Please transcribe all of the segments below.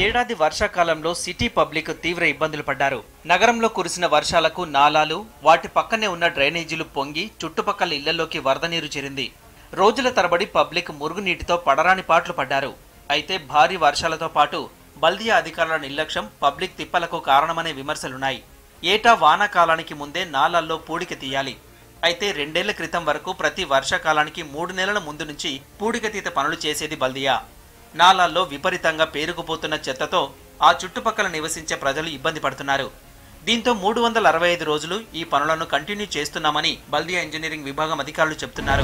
ఏడాది వర్షాకాలంలో city public తీవ్ర ఇబ్బందులు పడ్డారు నగరంలో కురిసిన వర్షాలకు నాలాలు వాటి పక్కనే ఉన్న డ్రైనేజీలు పొంగి చుట్టుపక్కల ఇళ్లలోకి వరద నీరు చేరింది రోజుల తరబడి పబ్లిక్ మురుగునీటితో పడరాని పాట్లు పడ్డారు అయితే భారీ వర్షాలతో పాటు బల్దియా అధికారుల నిర్లక్ష్యం పబ్లిక్ తిప్పలకు కారణమనే విమర్శలున్నాయి ఏటా వానాకాలానికి ముందే నాలాల్లో పూడిక తీయాలి అయితే రెండేళ్ల క్రితం వరకు ప్రతి వర్షాకాలానికి మూడు నెలల ముందు నుంచి పూడికతీత పనులు చేసేది బల్దియా నాలాల్లో విపరీతంగా పేరుకుపోతున్న చెత్తతో ఆ చుట్టుపక్కల నివసించే ప్రజలు ఇబ్బంది పడుతున్నారు దీంతో మూడు వందల అరవై ఐదు రోజులు ఈ పనులను కంటిన్యూ చేస్తున్నామని బల్దియా ఇంజనీరింగ్ విభాగం అధికారులు చెబుతున్నారు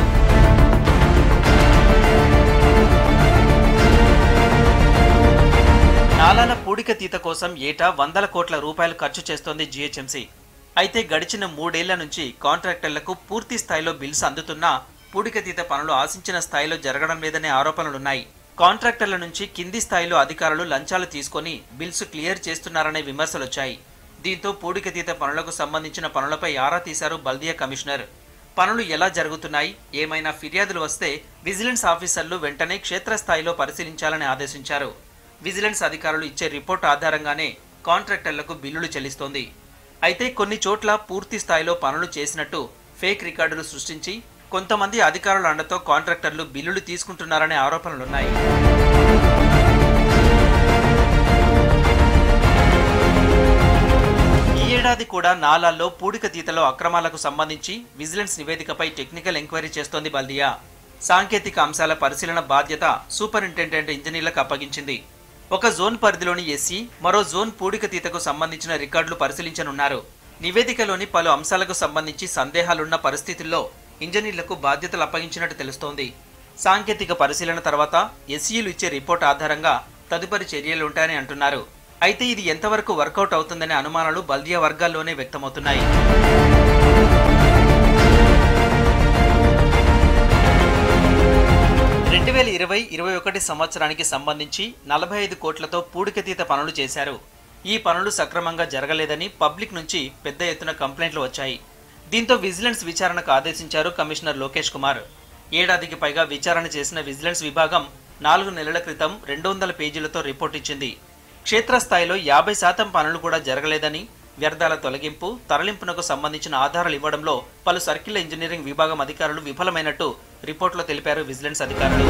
నాలాల పూడిక తీత కోసం ఏటా వందల కోట్ల రూపాయలు ఖర్చు చేస్తోంది జీహెచ్ఎంసీ అయితే గడిచిన మూడేళ్ల నుంచి కాంట్రాక్టర్లకు పూర్తి స్థాయిలో బిల్స్ అందుతున్నా పూడిక తీత పనులు ఆశించిన స్థాయిలో జరగడం లేదనే ఆరోపణలున్నాయి కాంట్రాక్టర్ల నుంచి కింది స్థాయిలో అధికారులు లంచాలు తీసుకొని బిల్స్ క్లియర్ చేస్తున్నారనే విమర్శలొచ్చాయి దీంతో పూడిక తీత పనులకు సంబంధించిన పనులపై ఆరా తీశారు బల్దియా కమిషనర్ పనులు ఎలా జరుగుతున్నాయి ఏమైనా ఫిర్యాదులు వస్తే విజిలెన్స్ ఆఫీసర్లు వెంటనే క్షేత్రస్థాయిలో పరిశీలించాలని ఆదేశించారు విజిలెన్స్ అధికారులు ఇచ్చే రిపోర్ట్ ఆధారంగానే కాంట్రాక్టర్లకు బిల్లులు చెల్లిస్తోంది అయితే కొన్ని చోట్ల పూర్తి స్థాయిలో పనులు చేసినట్టు ఫేక్ రికార్డులు సృష్టించి కొంతమంది అధికారుల అండతో కాంట్రాక్టర్లు బిల్లులు తీసుకుంటున్నారనే ఆరోపణలున్నాయి ఈ ఏడాది కూడా నాలాల్లో పూడిక తీతలో అక్రమాలకు సంబంధించి విజిలెన్స్ నివేదికపై టెక్నికల్ ఎంక్వైరీ చేస్తోంది బల్దియా సాంకేతిక అంశాల పరిశీలన బాధ్యత సూపరింటెండెంట్ ఇంజనీర్లకు అప్పగించింది ఒక జోన్ పరిధిలోని ఎస్సీ మరో జోన్ పూడిక తీతకు సంబంధించిన రికార్డులు పరిశీలించనున్నారు నివేదికలోని పలు అంశాలకు సంబంధించి సందేహాలున్న పరిస్థితుల్లో ఇంజనీర్లకు బాధ్యతలు అప్పగించినట్టు తెలుస్తోంది సాంకేతిక పరిశీలన తర్వాత ఎస్సీలు ఇచ్చే రిపోర్ట్ ఆధారంగా తదుపరి చర్యలుంటాయని అంటున్నారు అయితే ఇది ఎంతవరకు వర్కౌట్ అవుతుందనే అనుమానాలు బల్దియా వర్గాల్లోనే వ్యక్తమవుతున్నాయి రెండు వేల ఇరవై ఇరవై ఒకటి సంవత్సరానికి సంబంధించి నలభై ఐదు కోట్లతో పూడికతీత పనులు చేశారు ఈ పనులు సక్రమంగా జరగలేదని పబ్లిక్ నుంచి పెద్ద ఎత్తున కంప్లైంట్లు వచ్చాయి దీంతో విజిలెన్స్ విచారణకు ఆదేశించారు కమిషనర్ లోకేష్ కుమార్ ఏడాదికి పైగా విచారణ చేసిన విజిలెన్స్ విభాగం నాలుగు నెలల క్రితం రెండు వందల పేజీలతో రిపోర్ట్ ఇచ్చింది క్షేత్రస్థాయిలో యాభై శాతం పనులు కూడా జరగలేదని వ్యర్థాల తొలగింపు తరలింపునకు సంబంధించిన ఆధారాలు ఇవ్వడంలో పలు సర్కిల్ ఇంజనీరింగ్ విభాగం అధికారులు విఫలమైనట్టు రిపోర్టులో తెలిపారు విజిలెన్స్ అధికారులు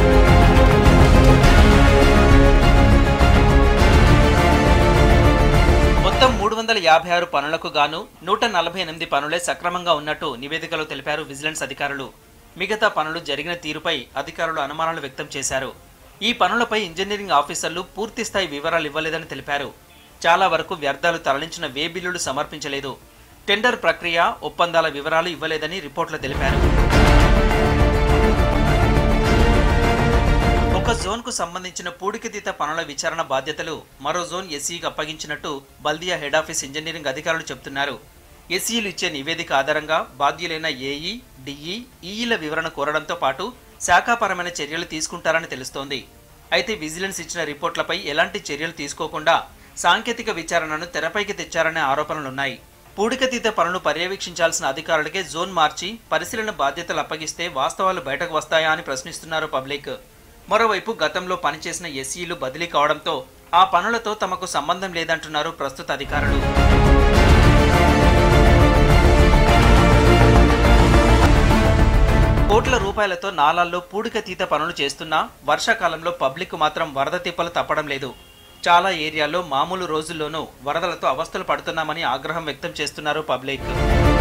మొత్తం మూడు వందల యాభై ఆరు పనులకు గాను నూట నలభై ఎనిమిది పనులే సక్రమంగా ఉన్నట్టు నివేదికలో తెలిపారు విజిలెన్స్ అధికారులు మిగతా పనులు జరిగిన తీరుపై అధికారులు అనుమానాలు వ్యక్తం చేశారు ఈ పనులపై ఇంజనీరింగ్ ఆఫీసర్లు పూర్తి స్థాయి వివరాలు ఇవ్వలేదని తెలిపారు చాలా వరకు వ్యర్థాలు తరలించిన వే బిల్లులు సమర్పించలేదు టెండర్ ప్రక్రియ ఒప్పందాల వివరాలు ఇవ్వలేదని రిపోర్టులో తెలిపారు ఒక జోన్కు సంబంధించిన పూడికతీత పనుల విచారణ బాధ్యతలు మరో జోన్ ఎస్సీకి అప్పగించినట్టు బల్దియా హెడ్ ఆఫీస్ ఇంజనీరింగ్ అధికారులు చెబుతున్నారు ఎస్సీలు ఇచ్చే నివేదిక ఆధారంగా బాధ్యులైన ఏఈ డిఈ ఈఈల వివరణ కోరడంతో పాటు శాఖాపరమైన చర్యలు తీసుకుంటారని తెలుస్తోంది అయితే విజిలెన్స్ ఇచ్చిన రిపోర్ట్లపై ఎలాంటి చర్యలు తీసుకోకుండా సాంకేతిక విచారణను తెరపైకి తెచ్చారనే ఆరోపణలున్నాయి పూడికతీత పనులు పర్యవేక్షించాల్సిన అధికారులకే జోన్ మార్చి పరిశీలన బాధ్యతలు అప్పగిస్తే వాస్తవాలు బయటకు వస్తాయా అని ప్రశ్నిస్తున్నారు పబ్లిక్ మరోవైపు గతంలో పనిచేసిన ఎస్సీలు బదిలీ కావడంతో ఆ పనులతో తమకు సంబంధం లేదంటున్నారు ప్రస్తుత అధికారులు కోట్ల రూపాయలతో నాలాల్లో పూడికతీత పనులు చేస్తున్నా వర్షాకాలంలో పబ్లిక్ మాత్రం వరద తిప్పలు తప్పడం లేదు చాలా ఏరియాల్లో మామూలు రోజుల్లోనూ వరదలతో అవస్థలు పడుతున్నామని ఆగ్రహం వ్యక్తం చేస్తున్నారు పబ్లిక్